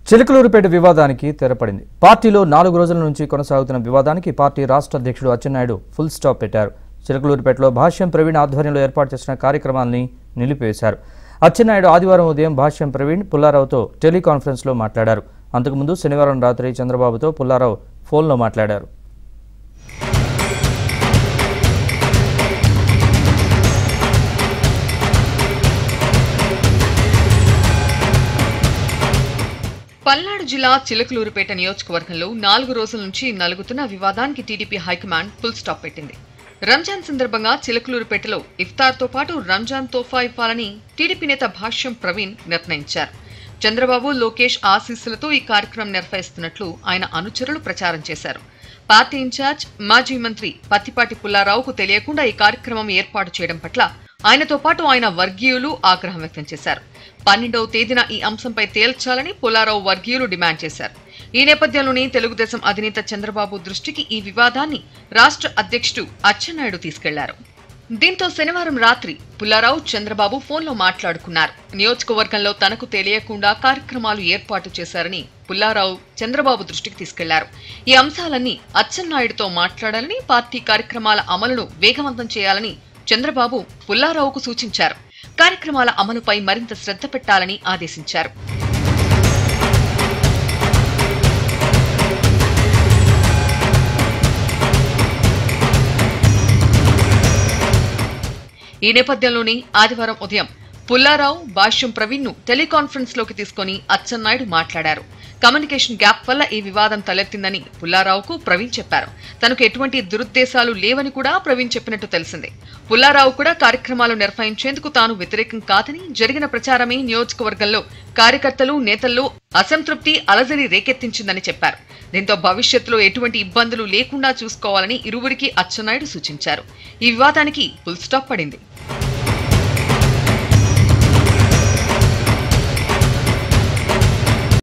చిలకలూరుపేట వివాదానికి తెరపడింది పార్టీలో నాలుగు రోజుల నుంచి కొనసాగుతున్న వివాదానికి పార్టీ రాష్ట్ర అధ్యక్షుడు అచ్చెన్నాయుడు ఫుల్ స్టాప్ పెట్టారు చిలకలూరుపేటలో భాష్యం ప్రవీణ్ ఆధ్వర్యంలో ఏర్పాటు చేసిన కార్యక్రమాల్ని నిలిపివేశారు అచ్చెన్నాయుడు ఆదివారం ఉదయం భాష్యం ప్రవీణ్ పుల్లారావుతో టెలికాన్ఫరెన్స్లో మాట్లాడారు అంతకుముందు శనివారం రాత్రి చంద్రబాబుతో పుల్లారావు ఫోన్లో మాట్లాడారు పల్నాడు జిల్లా చిలకలూరుపేట నియోజకవర్గంలో నాలుగు రోజుల నుంచి నలుగుతున్న వివాదానికి టీడీపీ హైకమాండ్ ఫుల్ స్టాప్ పెట్టింది రంజాన్ సందర్భంగా చిలకలూరుపేటలో ఇఫ్తార్తో పాటు రంజాన్ తోఫా ఇవ్వాలని టీడీపీ నేత భాష్యం ప్రవీణ్ నిర్ణయించారు చంద్రబాబు లోకేష్ ఆశీస్సులతో ఈ కార్యక్రమం నిర్వహిస్తున్నట్లు ఆయన అనుచరులు ప్రచారం చేశారు పార్టీ ఇన్ఛార్జ్ మాజీ మంత్రి పత్తిపాటి పుల్లారావుకు తెలియకుండా ఈ కార్యక్రమం ఏర్పాటు చేయడం పట్ల ఆయనతో పాటు ఆయన వర్గీయులు ఆగ్రహం వ్యక్తం చేశారు పన్నెండవ తేదీన ఈ అంశంపై తేల్చాలని పుల్లారావు వర్గీయులు డిమాండ్ చేశారు ఈ నేపథ్యంలోనే తెలుగుదేశం అధినేత చంద్రబాబు దృష్టికి ఈ వివాదాన్ని రాష్ట్ర అధ్యక్షుడు అచ్చెన్నాయుడు తీసుకెళ్లారు దీంతో శనివారం రాత్రి పుల్లారావు చంద్రబాబు ఫోన్లో మాట్లాడుకున్నారు నియోజకవర్గంలో తనకు తెలియకుండా కార్యక్రమాలు ఏర్పాటు చేశారని పుల్లారావు చంద్రబాబు దృష్టికి తీసుకెళ్లారు ఈ అంశాలన్నీ అచ్చెన్నాయుడుతో మాట్లాడాలని పార్టీ కార్యక్రమాల అమలును వేగవంతం చేయాలని చంద్రబాబు పుల్లారావుకు సూచించారు కార్యక్రమాల అమలుపై మరింత శ్రద్ధ పెట్టాలని ఆదేశించారు ఈ నేపథ్యంలోనే ఆదివారం ఉదయం పుల్లారావు భాష్యం ప్రవీణ్ ను టెలికాన్ఫరెన్స్ లోకి తీసుకుని అచ్చెన్నాయుడు మాట్లాడారు కమ్యూనికేషన్ గ్యాప్ వల్ల ఈ వివాదం తలెత్తిందని పుల్లారావుకు ప్రవీణ్ చెప్పారు తనకు ఎటువంటి దురుద్దేశాలు లేవని కూడా ప్రవీణ్ చెప్పినట్టు తెలిసింది పుల్లారావు కూడా కార్యక్రమాలు నిర్వహించేందుకు తాను వ్యతిరేకం కాదని జరిగిన ప్రచారమే నియోజకవర్గంలో కార్యకర్తలు నేతల్లో అసంతృప్తి అలజడి రేకెత్తించిందని చెప్పారు దీంతో భవిష్యత్తులో ఎటువంటి ఇబ్బందులు లేకుండా చూసుకోవాలని ఇరువురికి అచ్చెన్నాయుడు సూచించారు ఈ వివాదానికి ఫుల్ స్టాప్ పడింది